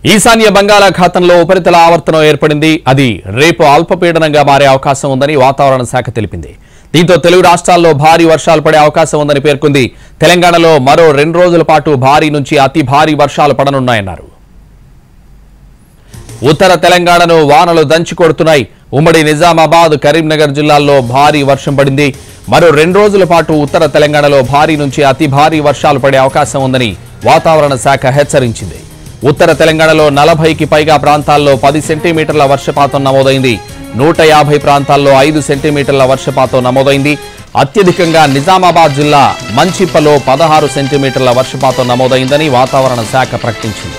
ఈశాన్య బంగాళాఖాతంలో ఉపరితల ఆవర్తనం ఏర్పడింది అది రేపు అల్పపీడనంగా మారే అవకాశం ఉందని వాతావరణ శాఖ తెలిపింది దీంతో తెలుగు రాష్ట్రాల్లో భారీ వర్షాలు పడే అవకాశం ఉందని పేర్కొంది తెలంగాణలో మరో రెండు రోజుల పాటు భారీ నుంచి అతి భారీ వర్షాలు పడనున్నాయన్నారు ఉత్తర తెలంగాణను వానలు దంచి కొడుతున్నాయి ఉమ్మడి నిజామాబాద్ కరీంనగర్ జిల్లాల్లో భారీ వర్షం పడింది మరో రెండు రోజుల పాటు ఉత్తర తెలంగాణలో భారీ నుంచి అతి భారీ వర్షాలు పడే అవకాశం ఉందని వాతావరణ శాఖ హెచ్చరించింది ఉత్తర తెలంగాణలో నలభైకి పైగా ప్రాంతాల్లో పది సెంటీమీటర్ల వర్షపాతం నమోదైంది నూట యాభై ప్రాంతాల్లో ఐదు సెంటీమీటర్ల వర్షపాతం నమోదైంది అత్యధికంగా నిజామాబాద్ జిల్లా మంచిప్పలో పదహారు సెంటీమీటర్ల వర్షపాతం నమోదైందని వాతావరణ శాఖ ప్రకటించింది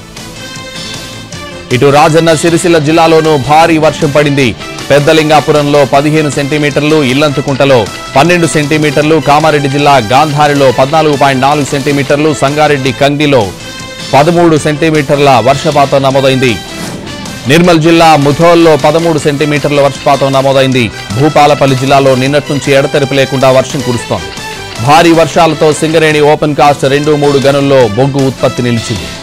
ఇటు రాజన్న సిరిసిల్ల జిల్లాలోనూ భారీ వర్షం పడింది పెద్దలింగాపురంలో పదిహేను సెంటీమీటర్లు ఇల్లంతుకుంటలో పన్నెండు సెంటీమీటర్లు కామారెడ్డి జిల్లా గాంధారిలో పద్నాలుగు పాయింట్ నాలుగు సెంటీమీటర్లు సంగారెడ్డి కంగిలో పదమూడు సెంటీమీటర్ల వర్షపాతం నమోదైంది నిర్మల్ జిల్లా ముధోల్లో పదమూడు సెంటీమీటర్ల వర్షపాతం నమోదైంది భూపాలపల్లి జిల్లాలో నిన్నటి నుంచి ఎడతెరిపి లేకుండా వర్షం కురుస్తోంది భారీ వర్షాలతో సింగరేణి ఓపెన్ కాస్ట్ రెండు మూడు గనుల్లో బొగ్గు ఉత్పత్తి నిలిచింది